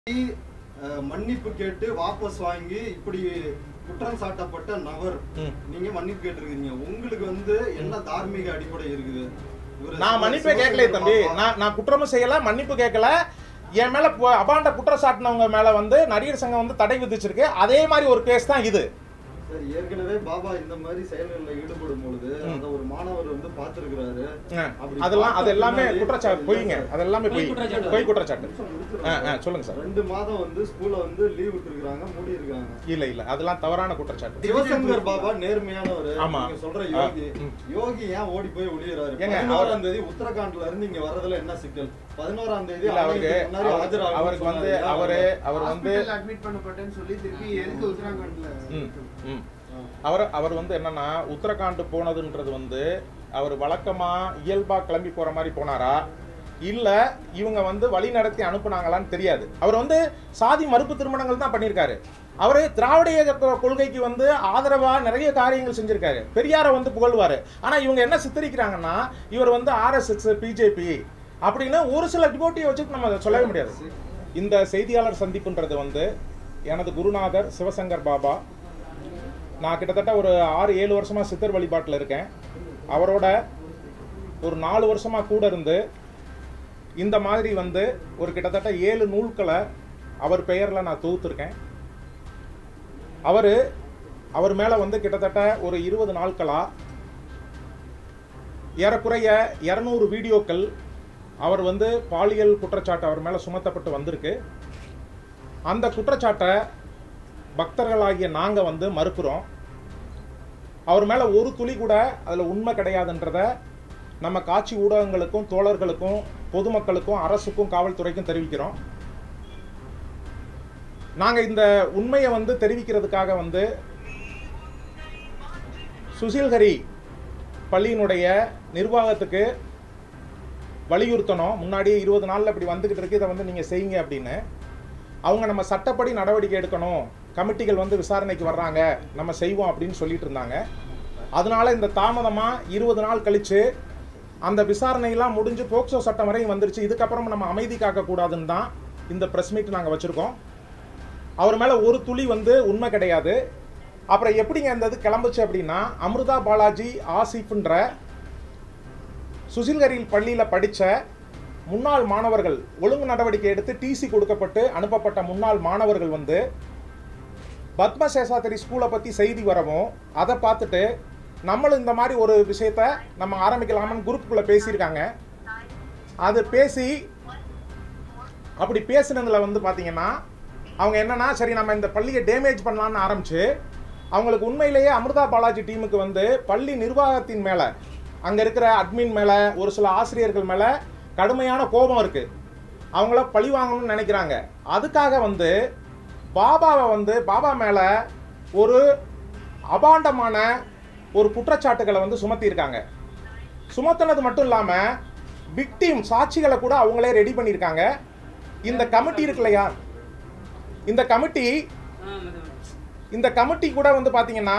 அஹ், மன்னிப்பு கேட்டு வாபஸ் வாங்கி இப்படி குற்றம் சாட்டப்பட்ட நபர் ம். நீங்க மன்னிப்பு கேட்டிருக்கீங்க உங்களுக்கு வந்து என்ன தார்மீக அடிப்படை இருக்குது இவரு நான் சிவ- மன்னிப்பே கேட்கல சிவசங்கர் தம்பி பாப்பா- நான் நான் குற்றமும் செய்யல மன்னிப்பு கேட்கல என் மேல பு- அபாண்ட குற்றம் சாட்டினவங்க மேல வந்து நடிகர் சங்கம் வந்து தடை விதிச்சிருக்கு அதே மாதிரி ஒரு கேஸ் தான் இது சரி ஏற்கனவே பாபா இந்த மாதிரி செயல்களில் ஈடுபடும் பொழுது ம். அந்த ஒரு மாணவர் வந்து பார்த்திருக்கிறாரு ஆ, அப்படி அதெல்லாம் அது பார்த்த எல்லாமே பின்னாடி- குற்றச்சாட்டு பொய்ங்க அது எல்லாமே பொய் பொய் குற்றச்சாட்டு. பொய் குற்றச்சாட்டு ஆ, ஆ, சொல்லுங்க சார் ரெண்டு மாதம் வந்து ஸ்கூல்ல வந்து லீவ் விட்டுருக்காங்க மூடி இருக்காங்க இல்ல இல்ல அதெல்லாம் தவறான குற்றச்சாட்டு சிவசங்கர் பாபா நேர்மையானவர் ஆமா. நீங்க சொல்ற ஆ, யோகி ம். யோகி ஏன் ஓடி போய் ஒளியறாரு ஏங்க, பதினோராம் தேதி உத்தரகாண்ட்ல இருந்து இங்க வர்றதுல என்ன சிக்கல் பதினோராம் தேதி இல்ல அவருக்கு ஆலயத்துக்கு முன்னாடி அவர்- ஆஜராகணும்னு அவருக்கு வந்து சொன்னாரு. ஏன் அவரு வரல? அவர் வந்து ஹாஸ்பிட்டல் அட்மிட் பண்ணப்பட்டேன்னு சொல்லி திருப்பி எதுக்கு உத்தராகண்ட்ல ம், ம். அவர் அவர் வந்து என்னன்னா உத்தரகாண்ட் போனதுன்றது வந்து அவர் வழக்கமா இயல்பா கிளம்பி போற மாதிரி போனாரா இல்ல இவங்க வந்து வழி நடத்தி அனுப்புனாங்களான்னு தெரியாது அவர் வந்து சாதி மறுப்பு திருமணங்கள் தான் பண்ணியிருக்காரு அவரு திராவிட இயக்க கொ- கொள்கைக்கு வந்து ஆதரவா நிறைய காரியங்கள் செஞ்சிருக்காரு பெரியாரை வந்து புகழ்வாரு ஆனா இவங்க என்ன சித்தரிக்கிறாங்கன்னா இவர் வந்து ஆர்எஸ்எஸ் பிஜேபி அப்படின்னு ஒரு சில டிபோட்டியை வச்சுட்டு நம்ம அதை சொல்லவே முடியாது இந்த செய்தியாளர் சந்திப்புன்றது வந்து எனது குருநாதர் சிவசங்கர் பாபா நான் கிட்டத்தட்ட ஒரு ஆறு ஏழு வருஷமா சித்தர் வழிபாட்டில் இருக்கேன் அவரோட ஒரு நாலு வருஷமா கூட இருந்து இந்த மாதிரி வந்து ஒரு கிட்டத்தட்ட ஏழு நூல்களை அவர் பெயரில் நான் தொகுத்திருக்கேன் அவர் அவர் மேலே வந்து கிட்டத்தட்ட ஒரு இருபது நாட்களா ஏறக்குறைய இரநூறு வீடியோக்கள் அவர் வந்து பாலியல் குற்றச்சாட்டு அவர் மேலே சுமத்தப்பட்டு வந்திருக்கு அந்த குற்றச்சாட்டை பக்தர்களாகிய நாங்கள் வந்து மறுக்கிறோம் அவர் மேலே ஒரு துளி கூட அதில் உண்மை கிடையாதுன்றத நம்ம காட்சி ஊடகங்களுக்கும் தோழர்களுக்கும் பொதுமக்களுக்கும் அரசுக்கும் காவல்துறைக்கும் தெரிவிக்கிறோம் நாங்கள் இந்த உண்மையை வந்து தெரிவிக்கிறதுக்காக வந்து சுசில்ஹரி பள்ளியினுடைய நிர்வாகத்துக்கு வலியுறுத்தணும் முன்னாடியே இருபது நாளில் இப்படி வந்துக்கிட்டு இருக்கு இதை வந்து நீங்கள் செய்யுங்க அப்படின்னு அவங்க நம்ம சட்டப்படி நடவடிக்கை எடுக்கணும் கமிட்டிகள் வந்து விசாரணைக்கு வர்றாங்க நம்ம செய்வோம் அப்படின்னு சொல்லிட்டு இருந்தாங்க அதனால இந்த தாமதமாக இருபது நாள் கழிச்சு அந்த விசாரணையெல்லாம் முடிஞ்சு போக்சோ சட்டம் வரையும் வந்துருச்சு இதுக்கப்புறம் நம்ம அமைதி காக்கக்கூடாதுன்னு தான் இந்த ப்ரெஸ் மீட் நாங்கள் வச்சுருக்கோம் அவர் மேலே ஒரு துளி வந்து உண்மை கிடையாது அப்புறம் எப்படிங்க இந்த இது கிளம்புச்சு அப்படின்னா அமிர்தா பாலாஜி ஆசிஃப்ன்ற சுசில்கரில் பள்ளியில் படித்த முன்னாள் மாணவர்கள் ஒழுங்கு நடவடிக்கை எடுத்து டிசி கொடுக்கப்பட்டு அனுப்பப்பட்ட முன்னாள் மாணவர்கள் வந்து பத்ம சேஷாத்திரி ஸ்கூலை பற்றி செய்தி வரவும் அதை பார்த்துட்டு நம்மளும் இந்த மாதிரி ஒரு விஷயத்த நம்ம ஆரம்பிக்கலாம்னு குரூப்புக்குள்ளே பேசியிருக்காங்க அது பேசி அப்படி பேசினதுல வந்து பார்த்தீங்கன்னா அவங்க என்னன்னா சரி நம்ம இந்த பள்ளியை டேமேஜ் பண்ணலான்னு ஆரம்பிச்சு அவங்களுக்கு உண்மையிலேயே அமிர்தா பாலாஜி டீமுக்கு வந்து பள்ளி நிர்வாகத்தின் மேலே அங்கே இருக்கிற அட்மின் மேலே ஒரு சில ஆசிரியர்கள் மேலே கடுமையான கோபம் இருக்குது அவங்கள பழி வாங்கணும்னு நினைக்கிறாங்க அதுக்காக வந்து பாபாவை வந்து பாபா மேலே ஒரு அபாண்டமான ஒரு குற்றச்சாட்டுகளை வந்து சுமத்தியிருக்காங்க சுமத்தினது மட்டும் இல்லாமல் விக்டிம் சாட்சிகளை கூட அவங்களே ரெடி பண்ணியிருக்காங்க இந்த கமிட்டி இருக்கு இல்லையா இந்த கமிட்டி இந்த கமிட்டி கூட வந்து பார்த்தீங்கன்னா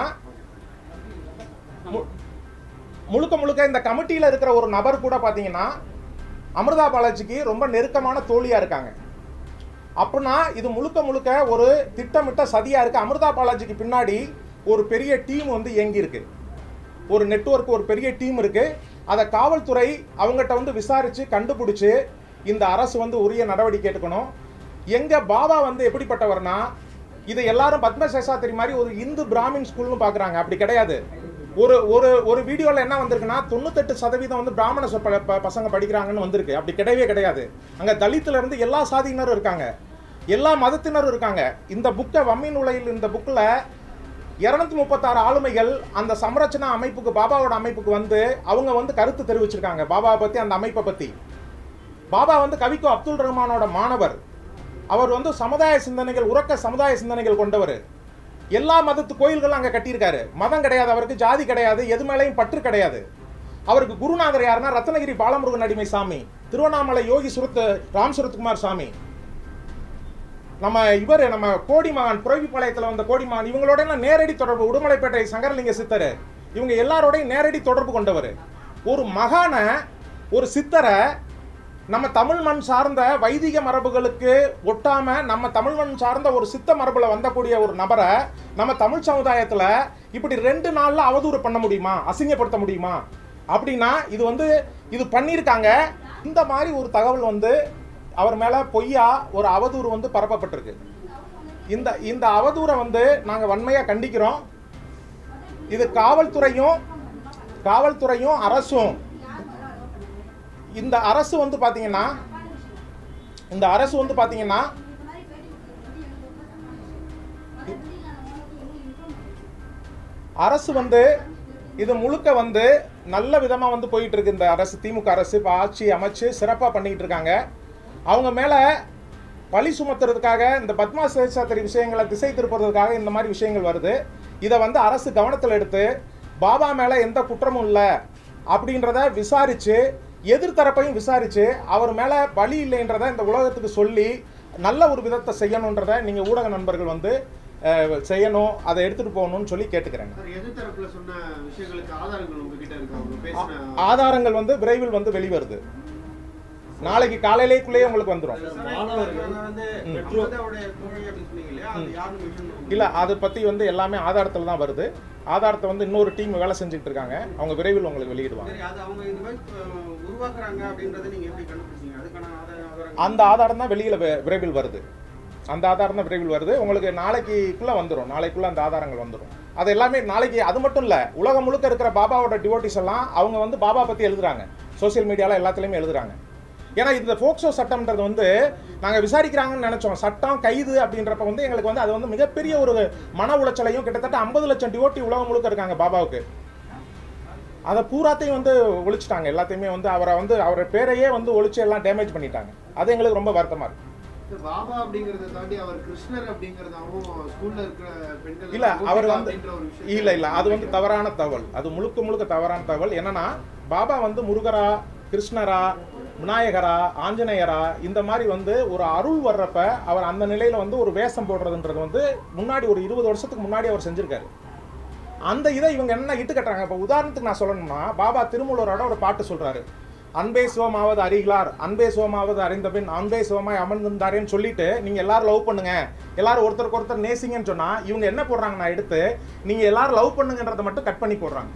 மு- முழுக்க முழுக்க இந்த கமிட்டியில் இருக்கிற ஒரு நபர் கூட பார்த்தீங்கன்னா அமிர்தா பாலாஜிக்கு ரொம்ப நெருக்கமான தோழியாக இருக்காங்க அப்படின்னா இது முழுக்க முழுக்க ஒரு திட்டமிட்ட சதியாக இருக்குது அமிர்தா பாலாஜிக்கு பின்னாடி ஒரு பெரிய டீம் வந்து இயங்கி இருக்கு ஒரு நெட்வொர்க் ஒரு பெரிய டீம் இருக்கு அதை காவல்துறை அவங்ககிட்ட வந்து விசாரிச்சு கண்டுபிடிச்சு இந்த அரசு வந்து உரிய நடவடிக்கை எடுக்கணும் எங்க பாபா வந்து எப்படிப்பட்டவர்னா இதை எல்லாரும் பத்ம சேஷாத்திரி மாதிரி ஒரு இந்து பிராமின் ஸ்கூல்னு பார்க்குறாங்க அப்படி கிடையாது ஒரு ஒரு ஒரு வீடியோவில் என்ன வந்திருக்குன்னா தொண்ணூத்தெட்டு சதவீதம் வந்து பிராமண சொ- ப- ப- பசங்க படிக்கிறாங்கன்னு வந்திருக்கு அப்படி கிடையவே கிடையாது அங்கே தலித்துல இருந்து எல்லா சாதியினரும் இருக்காங்க எல்லா மதத்தினரும் இருக்காங்க இந்த புக்கை வம்மின் உலையில் இந்த புக்கில் இரநூத்தி முப்பத்தாறு ஆளுமைகள் அந்த சம்ரட்சணா அமைப்புக்கு பாபாவோட அமைப்புக்கு வந்து அவங்க வந்து கருத்து தெரிவிச்சிருக்காங்க பாபாவை பற்றி அந்த அமைப்பை பற்றி பாபா வந்து கவிக்கோ அப்துல் ரஹ்மானோட மாணவர் அவர் வந்து சமுதாய சிந்தனைகள் உறக்க சமுதாய சிந்தனைகள் கொண்டவர் எல்லா மதத்து கோயில்களும் அங்கே கட்டியிருக்காரு மதம் கிடையாது அவருக்கு ஜாதி கிடையாது எது மேலேயும் பற்று கிடையாது அவருக்கு குருநாதர் யாருன்னா ரத்னகிரி பாலமுருகன் அடிமை சாமி திருவண்ணாமலை யோகி சுரத் ராம் சுரத்குமார் சாமி நம்ம இவர் நம்ம கோடிமகான் புரவிப்பாளையத்தில் வந்த கோடிமகான் இவங்களோட எல்லாம் நேரடி தொடர்பு உடுமலைப்பேட்டை சங்கரலிங்க சித்தர் இவங்க எல்லாரோடையும் நேரடி தொடர்பு கொண்டவர் ஒரு மகானை ஒரு சித்தரை நம்ம தமிழ் மண் சார்ந்த வைதிக மரபுகளுக்கு ஒட்டாம நம்ம தமிழ் மண் சார்ந்த ஒரு சித்த மரபுல வந்தக்கூடிய ஒரு நபரை நம்ம தமிழ் சமுதாயத்துல இப்படி ரெண்டு நாள்ல அவதூறு பண்ண முடியுமா அசிங்கப்படுத்த முடியுமா அப்படின்னா இது வந்து இது பண்ணியிருக்காங்க இந்த மாதிரி ஒரு தகவல் வந்து அவர் மேல பொய்யா ஒரு அவதூறு வந்து பரப்பப்பட்டிருக்கு இந்த இந்த அவதூறை வந்து நாங்க வன்மையா கண்டிக்கிறோம் இது காவல்துறையும் காவல்துறையும் அரசும் இந்த அரசு வந்து பாத்தீங்கன்னா இந்த அரசு வந்து பாத்தீங்கன்னா அரசு வந்து இது முழுக்க வந்து நல்ல விதமா வந்து போயிட்டு இருக்கு இந்த அரசு திமுக அரசு இப்போ ஆட்சி அமைச்சு சிறப்பா பண்ணிட்டு இருக்காங்க அவங்க மேல பழி சுமத்துறதுக்காக இந்த பத்மா சேஷாத்திரி விஷயங்களை திசை திருப்புறதுக்காக இந்த மாதிரி விஷயங்கள் வருது இதை வந்து அரசு கவனத்தில் எடுத்து பாபா மேல எந்த குற்றமும் இல்லை அப்படின்றத விசாரிச்சு எதிர்த்தரப்பையும் விசாரிச்சு அவர் மேல பலி இல்லைன்றத இந்த உலகத்துக்கு சொல்லி நல்ல ஒரு விதத்தை செய்யணுன்றத நீங்க ஊடக நண்பர்கள் வந்து அஹ், செய்யணும் அதை எடுத்துட்டு போகணும்னு சொல்லி கேட்டுக்கிறேங்க சார் எதிர்த்தரப்புல சொன்ன விஷயங்களுக்கு ஆதாரங்கள் உங்ககிட்ட இருக்கு அவங்க பேசின ஆதாரங்கள் வந்து விரைவில் வந்து வெளிவருது நாளைக்கு காலையிலேக்குள்ளேயே உங்களுக்கு வந்துடும் மாணவர்கள் வந்து ம். அமிர்தாவுடைய தோழி அப்படின்னு சொன்னீங்க இல்லையா அது யாருன்னு mention பண்ணுங்க. இல்ல அதை பத்தி வந்து எல்லாமே ஆதாரத்தில் தான் வருது ஆதாரத்தை வந்து இன்னொரு டீம் வேலை செஞ்சுட்டு இருக்காங்க அவங்க விரைவில் உங்களுக்கு வெளியிடுவாங்க சரி அது அவங்க இந்த மாதிரி அஹ், உருவாக்குறாங்க அப்படின்றத நீங்க எப்படி கண்டுபிடிச்சீங்க அதுக்கான ஆதார ஆதாரங்கள் அந்த ஆதாரம் தான் வெளியில வி- விரைவில் வருது அந்த ஆதாரம் தான் விரைவில் வருது உங்களுக்கு நாளைக்குள்ள வந்துடும் நாளைக்குள்ள அந்த ஆதாரங்கள் வந்துடும் அது எல்லாமே நாளைக்கு அது மட்டும் இல்ல உலகம் முழுக்க இருக்கிற பாபாவோட டிவோட்டிஸ் எல்லாம் அவங்க வந்து பாபா பத்தி எழுதுறாங்க சோஷியல் மீடியால எல்லாத்துலயுமே எழுதுறாங்க ஏன்னா இந்த போக்சோ சட்டம்ன்றது வந்து நாங்க விசாரிக்கிறாங்கன்னு நினைச்சோம் சட்டம் கைது அப்படின்றப்ப வந்து எங்களுக்கு வந்து அது வந்து மிகப்பெரிய ஒரு மன உளைச்சலையும் கிட்டத்தட்ட ஐம்பது லட்சம் டிவோட்டி உலகம் முழுக்க இருக்காங்க பாபாவுக்கு அதை பூராத்தையும் வந்து ஒழிச்சிட்டாங்க எல்லாத்தையுமே வந்து அவரை வந்து அவரோட பேரையே வந்து ஒழிச்சு எல்லாம் டேமேஜ் பண்ணிட்டாங்க அது எங்களுக்கு ரொம்ப வருத்தமா இருக்கு சார், பாபா அப்படிங்கறத தாண்டி அவர் கிருஷ்ணர் அப்படிங்கறதாவும் ஸ்கூல்ல இருக்கிற பெண்கள் இல்ல அவர் கோபிகா வந்து அப்படின்ற ஒரு விஷயத்தை இல்ல இல்ல அது வந்து தவறான தகவல் அது முழுக்க முழுக்க தவறான தகவல் என்னன்னா பாபா வந்து முருகரா கிருஷ்ணரா விநாயகரா ஆஞ்சநேயரா இந்த மாதிரி வந்து ஒரு அருள் வர்றப்ப அவர் அந்த நிலையில வந்து ஒரு வேஷம் போடுறதுன்றது வந்து முன்னாடி ஒரு இருபது வருஷத்துக்கு முன்னாடி அவர் செஞ்சிருக்காரு அந்த இதை இவங்க என்ன இட்டு கட்டுறாங்க இப்போ உதாரணத்துக்கு நான் சொல்லணும்னா பாபா திருமூலரோட ஒரு பாட்டு சொல்றாரு அன்பே சிவமாவது அறிகளார் அன்பே சிவமாவது அறிந்த பின் அன்பே சிவமாய் அமர்ந்திருந்தாரேன்னு சொல்லிட்டு நீங்க எல்லாரும் லவ் பண்ணுங்க எல்லாரும் ஒருத்தருக்கு ஒருத்தர் நேசிங்கன்னு சொன்னா இவங்க என்ன போடுறாங்க நான் எடுத்து நீங்க எல்லாரும் லவ் பண்ணுங்கன்றதை மட்டும் கட் பண்ணி போடுறாங்க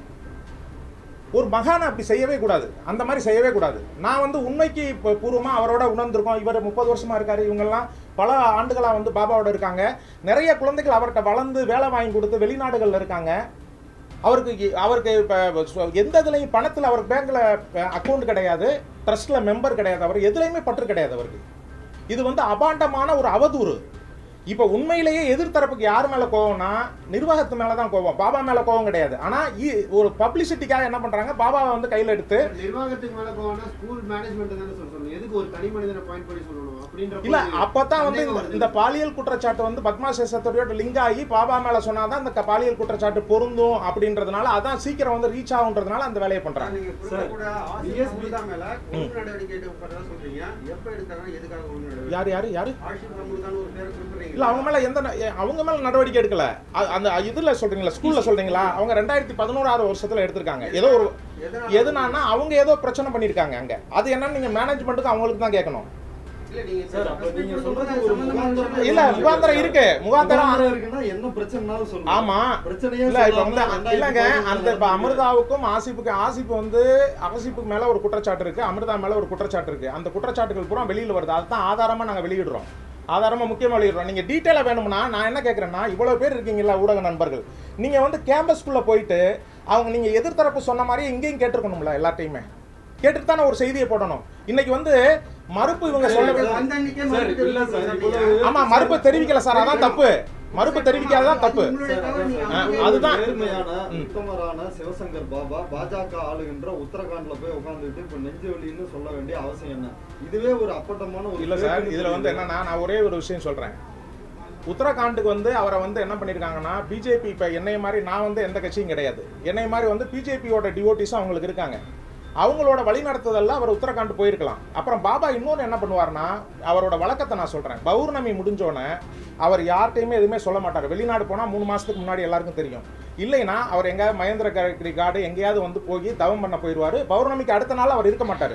ஒரு மகானை அப்படி செய்யவே கூடாது அந்த மாதிரி செய்யவே கூடாது நான் வந்து உண்மைக்கு இப்போ பூர்வமா அவரோட உணர்ந்திருக்கோம் இவர் முப்பது வருஷமா இருக்காரு இவங்கெல்லாம் பல ஆண்டுகளா வந்து பாபாவோட இருக்காங்க நிறைய குழந்தைகள் அவர்கிட்ட வளர்ந்து வேலை வாங்கி கொடுத்து வெளிநாடுகள்ல இருக்காங்க அவருக்கு இ- அவருக்கு இப்போ எந்த இதுலையும் பணத்தில் அவருக்கு பேங்க்ல அக்கௌண்ட் கிடையாது ட்ரஸ்ட்ல மெம்பர் கிடையாது அவர் எதுலையுமே பற்று கிடையாது அவருக்கு இது வந்து அபாண்டமான ஒரு அவதூறு இப்போ உண்மையிலேயே எதிர்த்தரப்புக்கு யார் மேல கோவம்னா நிர்வாகத்து மேல தான் கோவம் பாபா மேல கோவம் கிடையாது ஆனா இ- ஒரு பப்ளிசிட்டிக்காக என்ன பண்றாங்க பாபாவை வந்து கையில எடுத்து நிர்வாகத்துக்கு மேல போனா ஸ்கூல் மேனேஜ்மெண்ட் தானே சொல்ல சொல்லணும் எதுக்கு ஒரு தனி மனிதனை பாயிண்ட் பண்ணி சொல்லணும் அப்படின்ற இல்ல போது அப்பதான் வந்து சந்தேகம் இந்த- வருது. இந்த பாலியல் குற்றச்சாட்டு வந்து பத்மா சேஷத்தோட லிங்க் ஆகி பாபா மேல சொன்னாதான் இந்த க- பாலியல் குற்றச்சாட்டு பொருந்தும் அப்படின்றதுனால அதான் சீக்கிரம் வந்து ரீச் ஆகுன்றதுனால அந்த வேலையை பண்றாங்க நீங்க குறிப்பிட்ட சார், கூட ஆசிரியர் BSB அமிர்தா மேல ஒழுங்கு நடவடிக்கை எடுக்கப்பட்டதா சொல்றீங்க எப்ப எடுத்தாங்க எதுக்காக ஒழுங்கு நடவடிக்கை யாரு யாரு யாரு ஆசிரியர் அமிர்தான்னு ஒரு பேரை குறிப்பிடுறீங்க இல்ல அவங்க மேல எந்த ந- எ- அவங்க மேல நடவடிக்கை எடுக்கல அ- அந்த இதுல சொல்றீங்களா ஸ்கூல்ல சொல்றீங்களா அவங்க ரெண்டாயிரத்தி பதினோராறு வருஷத்துல எடுத்திருக்காங்க ஏதோ ஒரு எதனால? எதுனானா அவங்க ஏதோ பிரச்சனை பண்ணிருக்காங்க அங்க அது என்னன்னு நீங்க மேனேஜ்மெண்ட்டுக்கு அவங்களுக்கு தான் கேட்கணும் இல்ல நீங்க சார், அப்ப நீங்க press meet சொல்றது பண்ணும்போது ஒரு சம்பந்தமான முகாந்திரம் விஷயம் இல்ல முகாந்திரம் இருக்கு முகாந்திரம் முகாந்திரம் இருக்குன்னா என்ன பிரச்சனைனாலும் சொல்லுங்க ஆமா பிரச்சனையே இல்ல இப்ப சொல்லாம வந்து இல்லங்க ரெண்டாயிரத்தி அந்த இப்ப பதினொன்றுல அமிர்தாவுக்கும் ஆசிப்புக்கு ஆசிப்பு வந்து ஆசிப்புக்கு மேல ஒரு குற்றச்சாட்டு இருக்கு அமிர்தா மேல ஒரு குற்றச்சாட்டு இருக்கு அந்த குற்றச்சாட்டுகள் பூரா வெளியில வருது அதுதான் ஆதாரமா நாங்க வெளியிடுறோம் ஆதாரமா முக்கியமா வெளியிடுறோம் நீங்க டீட்டெயிலா வேணும்னா நான் என்ன கேக்குறேன்னா இவ்வளவு பேர் இருக்கீங்கல்ல ஊடக நண்பர்கள் நீங்க வந்து கேம்பஸ்குள்ள போயிட்டு அவங்க நீங்க எதிர்த்தரப்பு சொன்ன மாதிரி இங்கேயும் கேட்டிருக்கணும்ல எல்லாத்தையுமே கேட்டுட்டு தானே ஒரு செய்தியை போடணும் இன்னைக்கு வந்து மறுப்பு இவங்க சொல்லவே வந்த அன்னைக்கே சார், மறுப்பு இல்ல சார், தெரிவிக்கணும் இவ்வளவு- ஆமா மறுப்பு தெரிவிக்கல சார் அதான் தப்பு மறுப்பு தெரிவிக்காததான் தப்பு உங்களுடைய தவறு நீங்க ஆ, வந்து- அதுதான். நேர்மையான ம். உத்தமரான சிவசங்கர் பாபா பாஜக ஆளுகின்ற உத்தரகாண்ட்ல போய் உட்கார்ந்துட்டு இப்ப நெஞ்சு வலின்னு சொல்ல வேண்டிய அவசியம் என்ன இதுவே ஒரு அப்பட்டமான ஒரு இல்ல சார் fake இதுல வந்து news. என்னன்னா நான் ஒரே ஒரு விஷயம் சொல்றேன் உத்தரகாண்டுக்கு வந்து அவரை வந்து என்ன பண்ணிருக்காங்கன்னா பிஜேபி இப்ப என்னைய மாதிரி நான் வந்து எந்த கட்சியும் கிடையாது என்னைய மாதிரி வந்து பிஜேபியோட டிவோட்டிஸும் அவங்களுக்கு இருக்காங்க அவங்களோட வழி நடத்துதல்ல அவர் உத்தரகாண்ட் போயிருக்கலாம் அப்புறம் பாபா இன்னொன்று என்ன பண்ணுவார்னா அவரோட வழக்கத்தை நான் சொல்றேன் பௌர்ணமி முடிஞ்சோடனே அவர் யார்கிட்டயுமே எதுவுமே சொல்ல மாட்டார் வெளிநாடு போனால் மூணு மாசத்துக்கு முன்னாடி எல்லாருக்கும் தெரியும் இல்லைன்னா அவர் எங்கேயாவது மகேந்திர கரி காடு எங்கேயாவது வந்து போய் தவம் பண்ண போயிடுவாரு பௌர்ணமிக்கு அடுத்த நாள் அவர் இருக்க மாட்டார்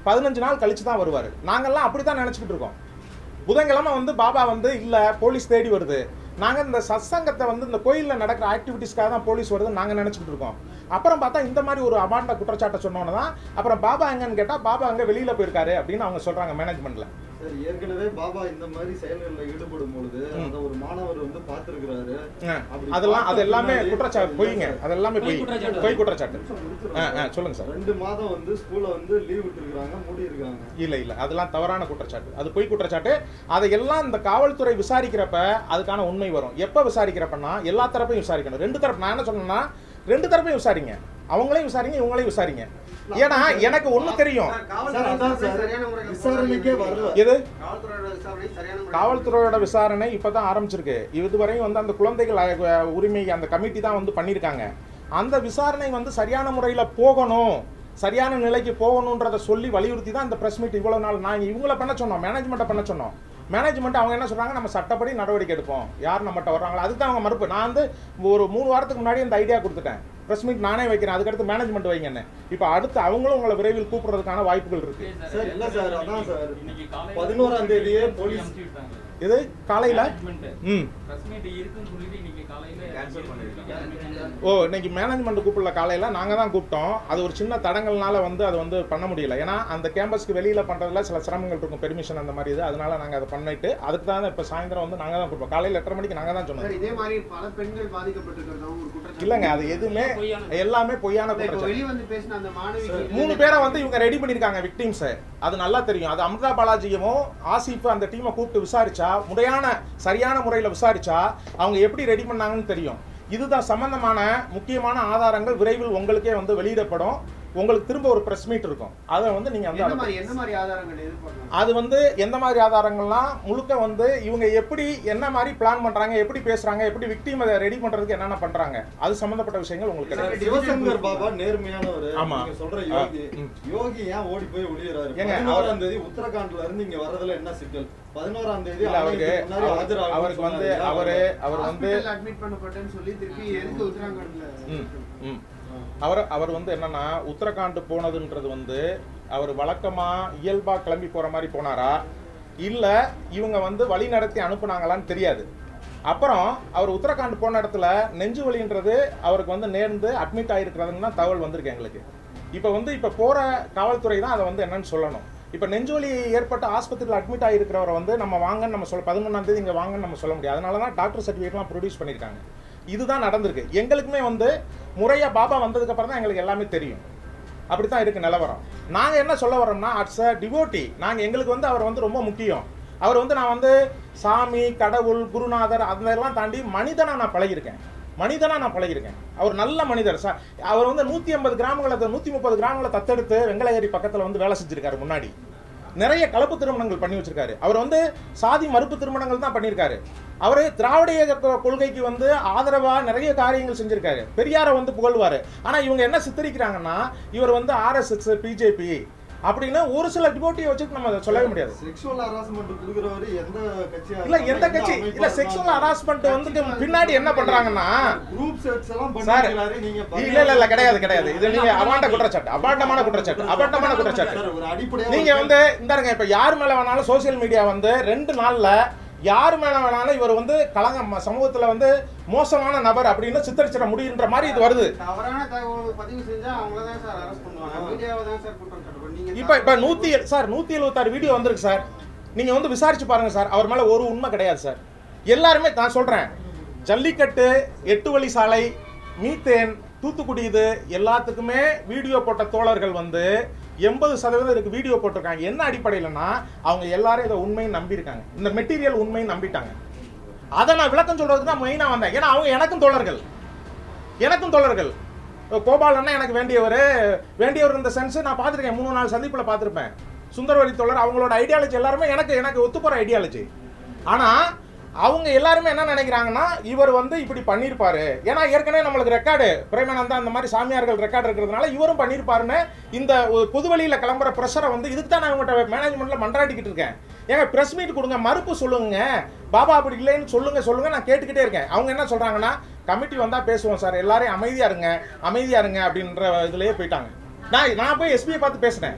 பதினஞ்சு நாள் கழிச்சு தான் வருவார் நாங்கள்லாம் அப்படி தான் நினச்சிக்கிட்டு இருக்கோம் புதன்கிழமை வந்து பாபா வந்து இல்லை போலீஸ் தேடி வருது நாங்கள் இந்த சத்சங்கத்தை வந்து இந்த கோயிலில் நடக்கிற ஆக்டிவிட்டீஸ்க்காக தான் போலீஸ் வருதுன்னு நாங்கள் நினச்சிக்கிட்டு இருக்கோம் அப்புறம் பார்த்தா இந்த மாதிரி ஒரு அபாண்ட குற்றச்சாட்டை சொன்னோன்னு தான் அப்புறம் பாபா எங்கன்னு கேட்டால் பாபா அங்கே வெளியில் போயிருக்காரு அப்படின்னு அவங்க சொல்கிறாங்க மேனேஜ்மெண்ட்டில் சரி ஏற்கனவே பாபா இந்த மாதிரி செயல்களில் ஈடுபடும் பொழுது அதை ஒரு மாணவர் வந்து பார்த்திருக்கிறாரு அப்படி அதெல்லாம் அது பார்த்த எல்லாமே பின்னாடி- குற்றச்சாட்டு பொய்ங்க அது எல்லாமே பொய் பொய் குற்றச்சாட்டு. பொய் குற்றச்சாட்டு நிமிஷம் ஆ முடிச்சிடுறேன். ஆ சொல்லுங்கள் சார் ரெண்டு மாதம் வந்து ஸ்கூல்ல வந்து லீவ் விட்டுருக்காங்க மூடி இருக்காங்க இல்லை இல்லை அதெல்லாம் தவறான குற்றச்சாட்டு அது பொய் குற்றச்சாட்டு அதையெல்லாம் இந்த காவல்துறை விசாரிக்கிறப்ப அதுக்கான உண்மை வரும் எப்போ விசாரிக்கிறப்பன்னா எல்லா தரப்பையும் விசாரிக்கணும் ரெண்டு தரப்பு நான் என்ன சொன்னேன்னா ரெண்டு தரப்பையும் விசாரிங்க அவங்களையும் விசாரிங்க இவங்களையும் விசாரிங்க ஏன்னா எனக்கு ஒண்ணு தெரியும் சார், அதான் சார், சரியான முறையில் விசாரணைக்கே வரல. எது காவல்துறையோட விசாரணை சரியான முறையில் காவல்துறையோட விசாரணை இப்பதான் ஆரம்பிச்சிருக்கு இதுவரையும் வந்து அந்த குழந்தைகள் அஹ், உரிமை அந்த கமிட்டி தான் வந்து பண்ணியிருக்காங்க அந்த விசாரணை வந்து சரியான முறையில் போகணும் சரியான நிலைக்கு போகணுன்றதை சொல்லி வலியுறுத்தி தான் இந்த பிரஸ் மீட் இவ்வளவு நாள் நான் இவங்கள பண்ண சொன்னோம் மேனேஜ்மெண்ட்டை பண்ண சொன்னோம் மேனேஜ்மெண்ட் அவங்க என்ன சொல்றாங்க நம்ம சட்டப்படி நடவடிக்கை எடுப்போம் யார் நம்மகிட்ட வர்றாங்களோ அதுக்கு தான் அவங்க மறுப்பு நான் வந்து ஒரு மூணு வாரத்துக்கு முன்னாடி இந்த ஐடியா கொடுத்துட்டேன் பிரஸ் மீட் நானே வைக்கிறேன் அதுக்கடுத்து மேனேஜ்மெண்ட் வைங்கன்னு இப்போ அடுத்து அவங்களும் உங்களை விரைவில் கூப்பிடுறதுக்கான வாய்ப்புகள் இருக்கு சார், இல்ல சார், அதான் சார். இன்னைக்கு காலையில பதினோராம் தேதியே போலீஸ் அனுப்பிச்சு விட்டாங்க. இது காலையில் Management. ம் Press meet இருக்குன்னு சொல்லிட்டு இன்னைக்கு காலையில Cancel பண்ணிருக்காங்க. ஓ இன்னைக்கு மேனேஜ்மெண்ட் கூப்பிடல காலையில் நாங்கள் தான் கூப்பிட்டோம் அது ஒரு சின்ன தடங்கள்னால வந்து அது வந்து பண்ண முடியல ஏன்னா அந்த கேம்பஸ்க்கு வெளியில் பண்ணுறதுல சில சிரமங்கள் இருக்கும் பெர்மிஷன் அந்த மாதிரி இது அதனால நாங்கள் அதை பண்ணிட்டு அதுக்கு தான் இப்போ சாயந்தரம் வந்து நாங்கள் தான் கூப்பிட்டோம் காலையில் எட்டரை மணிக்கு நாங்கள் தான் சொன்னோம் சார் இதே மாதிரி பல பெண்கள் பாதிக்கப்பட்டிருக்கிறதாவும் ஒரு குற்றச்சாட்டு இல்லைங்க அது எதுவுமே எல்லாமே பொய்யான இல்ல, இப்போ குற்றச்சாட்டு வெளிய வந்து பேசின அந்த மாணவி மூணு பேரை வந்து இவங்க ரெடி பண்ணியிருக்காங்க விக்டிம்ஸை அது நல்லா தெரியும் அது அமிர்தா பாலாஜியும் ஆசிஃப் அந்த டீமை கூப்பிட்டு விசாரிச்சா முறையான சரியான முறையில் விசாரிச்சா அவங்க எப்படி ரெடி பண்ணாங்கன்னு தெரியும் இதுதான் சம்பந்தமான முக்கியமான ஆதாரங்கள் விரைவில் உங்களுக்கே வந்து வெளியிடப்படும் உங்களுக்கு திரும்ப ஒரு பிரஸ் மீட் இருக்கும் அதை வந்து நீங்கள் வந்து என்ன அதை மாதிரி என்ன மாதிரி ஆதாரங்கள் எதிர்பார்க்கலாம் அது வந்து எந்த மாதிரி ஆதாரங்கள்லாம் முழுக்க வந்து இவங்க எப்படி என்ன மாதிரி பிளான் பண்றாங்க எப்படி பேசுறாங்க எப்படி விக்டிம் அதை ரெடி பண்றதுக்கு என்னென்ன பண்றாங்க அது சம்பந்தப்பட்ட விஷயங்கள் உங்களுக்கு சார், கிடைக்கும் சிவசங்கர் பாபா நேர்மையானவர் ஆமா. நீங்க சொல்ற ஆ, யோகி ம். யோகி ஏன் ஓடி போய் ஒளியறாரு ஏங்க, பதினோராம் தேதி உத்தரகாண்ட்ல இருந்து இங்க வர்றதுல என்ன சிக்கல் பதினோராம் தேதி இல்ல, அவருக்கு ஆணையத்துக்கு முன்னாடி அவர்- ஆஜராகணும்னு அவருக்கு வந்து சொன்னாரு. அவரு அவர் வந்து ஹாஸ்பிட்டல் அட்மிட் பண்ணப்பட்டேன்னு சொல்லி திருப்பி எதுக்கு உத்தராகண்ட்ல ம், ம். அவர் அவர் வந்து என்னன்னா உத்தரகாண்ட் போனதுன்றது வந்து அவர் வழக்கமா இயல்பா கிளம்பி போற மாதிரி போனாரா இல்ல இவங்க வந்து வழி நடத்தி அனுப்புனாங்களான்னு தெரியாது அப்புறம் அவர் உத்தரகாண்ட் போன இடத்துல நெஞ்சு வலின்றது அவருக்கு வந்து நேர்ந்து அட்மிட் ஆயிருக்கிறதுன்னு தான் தகவல் வந்திருக்கு எங்களுக்கு இப்போ வந்து இப்போ போற காவல்துறை தான் அதை வந்து என்னன்னு சொல்லணும் இப்போ நெஞ்சுவலி ஏற்பட்ட ஆஸ்பத்திரியில் அட்மிட் ஆகிருக்கிறவரை வந்து நம்ம வாங்கன்னு நம்ம சொல்ல பதினொன்றாம் தேதி இங்கே வாங்கன்னு நம்ம சொல்ல முடியாது அதனால தான் டாக்டர் சர்டிஃபிகேட்லாம் ப்ரொடியூஸ் பண்ணியிருக்காங்க இதுதான் நடந்திருக்கு எங்களுக்குமே வந்து முறையாக பாபா வந்ததுக்கப்புறம் தான் எங்களுக்கு எல்லாமே தெரியும் அப்படி தான் இருக்கு நிலவரம் நாங்கள் என்ன சொல்ல வரோம்னா அட்ஸ் அ டிவோட்டி நாங்கள் எங்களுக்கு வந்து அவர் வந்து ரொம்ப முக்கியம் அவர் வந்து நான் வந்து சாமி கடவுள் குருநாதர் அதெல்லாம் தாண்டி மனிதனாக நான் பழகியிருக்கேன் மனிதனாக நான் பழகியிருக்கேன் அவர் நல்ல மனிதர் சார் அவர் வந்து நூற்றி ஐம்பது கிராமங்களை நூற்றி முப்பது கிராமங்களை தத்தெடுத்து வெங்கலகிரி பக்கத்தில் வந்து வேலை செஞ்சிருக்காரு முன்னாடி நிறைய கலப்பு திருமணங்கள் பண்ணி வச்சிருக்காரு அவர் வந்து சாதி மறுப்பு திருமணங்கள் தான் பண்ணியிருக்காரு அவர் திராவிட இயக்க கொ- கொள்கைக்கு வந்து ஆதரவா நிறைய காரியங்கள் செஞ்சிருக்காரு பெரியாரை வந்து புகழ்வாரு ஆனா இவங்க என்ன சித்தரிக்கிறாங்கன்னா இவர் வந்து ஆர்எஸ்எஸ் பிஜேபி அப்படின்னு ஒரு சில டிபோட்டியை வச்சுட்டு நம்ம அதை சொல்லவே முடியாது செக்ஷுவல் ஹராஸ்மெண்ட் கொடுக்குறவரு எந்த கட்சியா இல்ல எந்த கட்சி இல்ல செக்ஷுவல் ஹராஸ்மெண்ட் வந்துட்டு பின்னாடி என்ன பண்றாங்கன்னா குரூப் செட்ஸ் எல்லாம் சார் பண்ணிருக்காரு நீங்க இல்ல இல்ல இல்ல கிடையாது கிடையாது இது நீங்க அபாண்ட குற்றச்சாட்டு அபாண்டமான குற்றச்சாட்டு அபாண்டமான குற்றச்சாட்டு சார், ஒரு அடிப்படையா நீங்க வந்து இந்தாருங்க இப்ப யார் மேல வேணாலும் சோசியல் மீடியா வந்து ரெண்டு நாள்ல யார் மேல வேணாலும் இவர் வந்து கலங்க ம- சமூகத்துல வந்து மோசமான நபர் அப்படின்னு சித்தரிச்சிட முடியுன்ற மாதிரி இது வருது தவறான தகவல் பதிவு செஞ்சா அவங்கள தான் சார் அரெஸ்ட் பண்ணுவாங்க மீடியாவை தான் சார் குற்றம் சாட்டுவோம் நீங்க இப்ப இப்ப நூத்தி ஏழு- சார் நூத்தி எழுபத்தாறு வீடியோ வந்திருக்கு சார் நீங்க வந்து விசாரிச்சு பாருங்க சார் அவர் மேல ஒரு உண்மை கிடையாது சார் எல்லாருமே நான் சொல்றேன் ஜல்லிக்கட்டு எட்டு வழி சாலை மீத்தேன் தூத்துக்குடி இது எல்லாத்துக்குமே வீடியோ போட்ட தோழர்கள் வந்து எண்பது சதவீதம் இதுக்கு வீடியோ போட்டிருக்காங்க என்ன அடிப்படையிலனா அவங்க எல்லாரும் இதை உண்மையை நம்பியிருக்காங்க இந்த மெட்டீரியல் உண்மையை நம்பிட்டாங்க அதை நான் விளக்கம் சொல்றதுக்கு தான் மெயினாக வந்தேன் ஏன்னா அவங்க எனக்கும் தோழர்கள் எனக்கும் தோழர்கள் இப்போ கோபால் அண்ணா எனக்கு வேண்டியவர் வேண்டியவர் இந்த சென்ஸ் நான் பார்த்துருக்கேன் மூணு நாள் சந்திப்பில் பார்த்துருப்பேன் சுந்தரவரி தோழர் அவங்களோட ஐடியாலஜி எல்லாருமே எனக்கு எனக்கு ஒத்து போகிற ஐடியாலஜி ஆனால் அவங்க எல்லாருமே என்ன நினைக்கிறாங்கன்னா இவர் வந்து இப்படி பண்ணியிருப்பாரு ஏன்னா ஏற்கனவே நம்மளுக்கு ரெக்கார்டு பிரேமானந்தா அந்த மாதிரி சாமியார்கள் ரெக்கார்டு இருக்கிறதுனால இவரும் பண்ணியிருப்பாருன்னு இந்த ஒரு பொது வழியில் கிளம்புற ப்ரெஷரை வந்து இதுக்கு தான் நான் உங்கள்கிட்ட மேனேஜ்மெண்ட்டில் மன்றாடிக்கிட்டு இருக்கேன் ஏங்க ப்ரெஸ் மீட் கொடுங்க மறுப்பு சொல்லுங்க பாபா அப்படி இல்லைன்னு சொல்லுங்க சொல்லுங்க நான் கேட்டுக்கிட்டே இருக்கேன் அவங்க என்ன சொல்றாங்கன்னா கமிட்டி வந்தா பேசுவோம் சார் எல்லாரையும் அமைதியா இருங்க அமைதியா இருங்க அப்படின்ற இதுலயே போயிட்டாங்க நான் நான் போய் எஸ்பியை பார்த்து பேசினேன்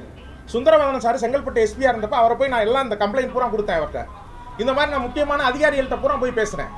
சுந்தரவதன சார் செங்கல்பட்டு எஸ்பியா இருந்தப்ப அவரை போய் நான் எல்லாம் இந்த கம்ப்ளைண்ட் பூரா கொடுத்தேன் அவர்கிட்ட இந்த மாதிரி நான் முக்கியமான அதிகாரிகள்கிட்ட பூரா போய் பேசுறேன்